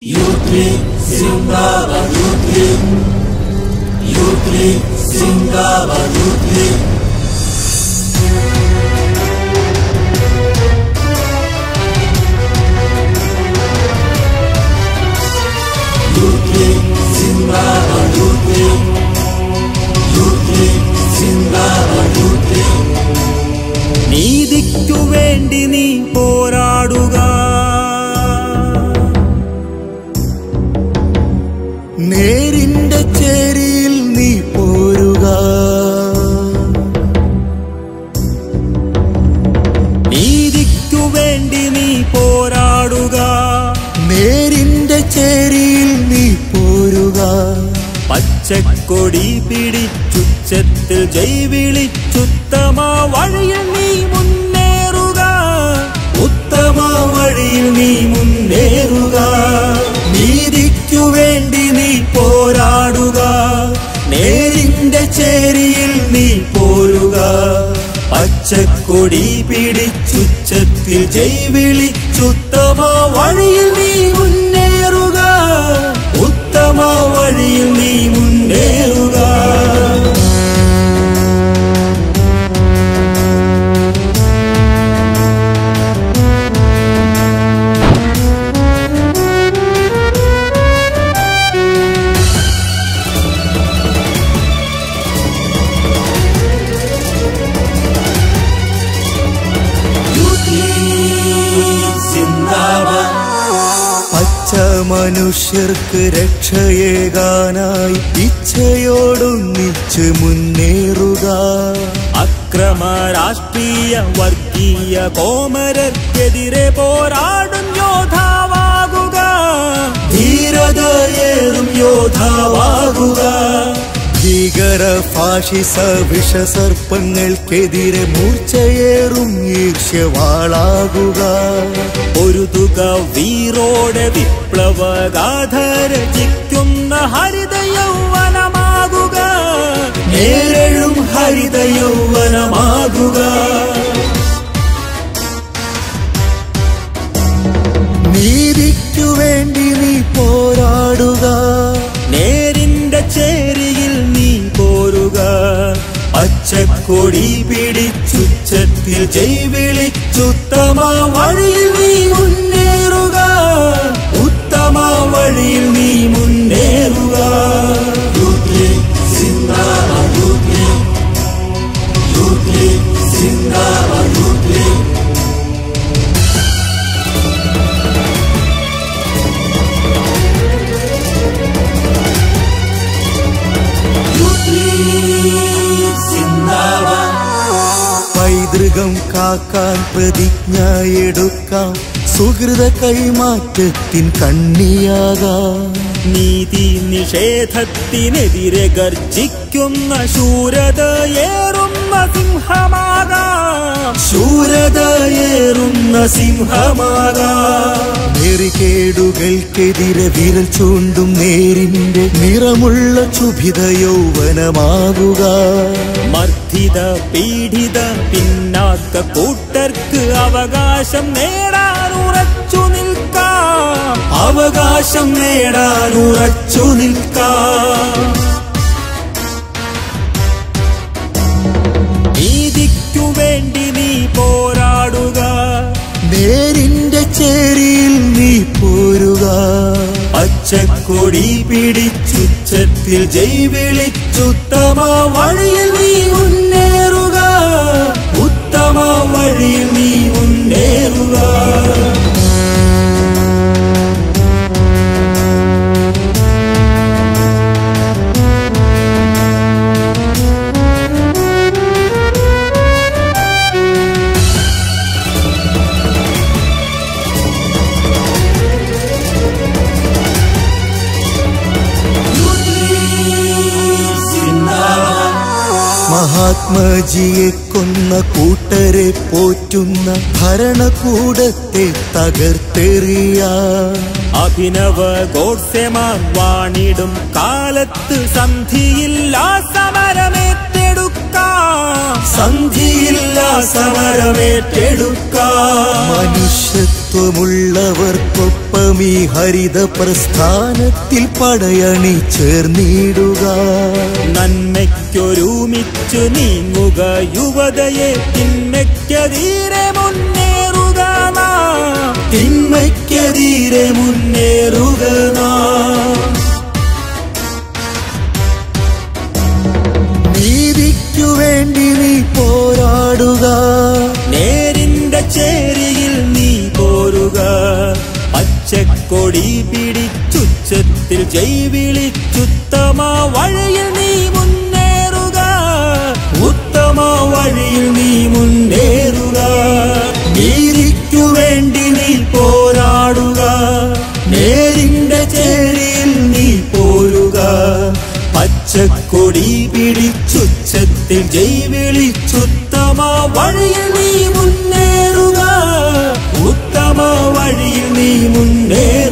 Youth League Singapore Youth League Youth League Singapore Youth League Youth League Singapore Youth League Youth League Singapore Youth League നീതിക്കു വേണ്ടി നീ പോരാടുക നേരിന്റെ ചേരിയിൽ നീ പോരുക നീതിക്കു വേണ്ടി നീ പോരാടുക നേരിന്റെ ചേരിയിൽ നീ പോരുക പച്ചക്കൊടി പിടിച്ചുച്ചത്തിൽ ജൈവിളിച്ചുത്തമ വഴിയിൽ നീ മുന്നേറുക ഉത്തമ വഴിയിൽ നീ മുന്നേറുക നീതിക്കു വേണ്ടി നീ പോരാടുക നേരിന്റെ ചേരിയിൽ നീ പോരുക പച്ചക്കൊടി പിടിച്ചുച്ചത്തിൽ ജൈവിളിച്ചുത്തമ വഴിയിൽ നീ മുന്നേറുക ഉത്തമ വഴിയിൽ നീ മുന്നേറുക Youth League Singapore പച്ച മനുഷ്യർക്ക് രക്ഷയേകാനായി ഇച്ഛയോടൊന്നിച്ച് മുന്നേറുക അക്രമ രാഷ്ട്രീയ വർഗീയ കോമരർക്കെതിരെ പോരാടും യോദ്ധാവാകുക ധീരതയേറും യോദ്ധാവാകുക ഭീകര ഫാഷിസ വിഷസർപ്പങ്ങൾക്കെതിരെ മൂർച്ചയേറും ഈർഷ്യവാളാകുക ഒരു തുക വീറോടെ വിപ്ലവഗാഥ രചിക്കുന്ന ഹരിത യൗവനമാകുക നേരഴും ഹരിത യൗവനമാകുക നീതിക്കു വേണ്ടി നീ പോരാടുക നേരിന്റെ ചേരിയിൽ നീ പോരുക പച്ചക്കൊടി പിടിച്ചുച്ചത്തിൽ ജൈവിളിച്ചുത്തമ വഴിയിൽ നീ മുന്നേറുക ഉത്തമ വഴിയിൽ നീ മുന്നേറുക Youth League Singapore Youth League Youth League Singapore Youth League Youth League Singapore പൈതൃകം കാക്കാൻ പ്രതിജ്ഞ എടുക്കാം സുഹൃത കൈമാറ്റത്തിൻ കണ്ണിയാകാം നീതി നിഷേധത്തിനെതിരെ ഗർജിക്കുന്ന ശൂരതയേറുന്ന സിംഹമാകാം ശൂരതയേറുന്ന സിംഹമാകാം നെറികേടുകൾക്കെതിരെ വിരൽ ചൂണ്ടും നേരിന്റെ നിറമുള്ള ക്ഷുഭിത യൗവനമാകുക മർദ്ദിത പീഡിത പിന്നാക്ക കൂട്ടർക്ക് അവകാശം നേടാൻ ഉറച്ചു നിൽക്കാം അവകാശം നേടാൻ ഉറച്ചു നിൽക്കാം നീതിക്കു വേണ്ടി നീ പോരാടുക നേരിന്റെ ചേരിയിൽ നീ പോരുക പച്ചക്കൊടി പിടിച്ചുച്ചത്തിൽ ജൈവിളിച്ചുത്തമ വഴിയിൽ നീ മുന്നേറുക ഉത്തമ വഴിയിൽ നീ മുന്നേറുക Youth League Singapore മഹാത്മജിയെ കൊന്ന കൂട്ടരെ പോറ്റുന്ന ഭരണകൂടത്തെ തകർത്തെറിയ അഭിനവ ഗോഡ്സെമാർ വാണിടും കാലത്ത് സന്ധിയില്ലാ സമരമേറ്റെടുക്കാം സന്ധിയില്ല സമരമേറ്റെടുക്കാം മനുഷ്യത്വമുള്ളവർക്കൊപ്പം അല്പമീ ഹരിത പ്രസ്ഥാനത്തിൽ പടയണി ചേർന്നിടുക നന്മയ്ക്കൊരുമിച്ചു നീങ്ങുക യുവതയെ തിന്മയ്ക്കതീരെ മുന്നേറുക നാം. തിന്മയ്ക്കെതിരെ മുന്നേറുക നാം നീതിക്കു വേണ്ടി നീ പോരാടുക നേരിന്റെ ചേരിയിൽ നീ പോരുക പച്ചക്കൊടി പിടിച്ചുച്ചത്തിൽ ജൈവിളിച്ചുത്തമ വഴിയിൽ നീ മുന്നേറുക ഉത്തമ വഴിയിൽ നീ മുന്നേറുക നീതിക്കു വേണ്ടി നീ പോരാടുക നേരിന്റെ ചേരിയിൽ നീ പോരുക പച്ചക്കൊടി പിടിച്ചുച്ചത്തിൽ ജൈവിളിച്ചുത്തമ വഴിയിൽ നീ മുന്നേറുക ഉത്തമ വഴിയിൽ നീ മുന്നേറുക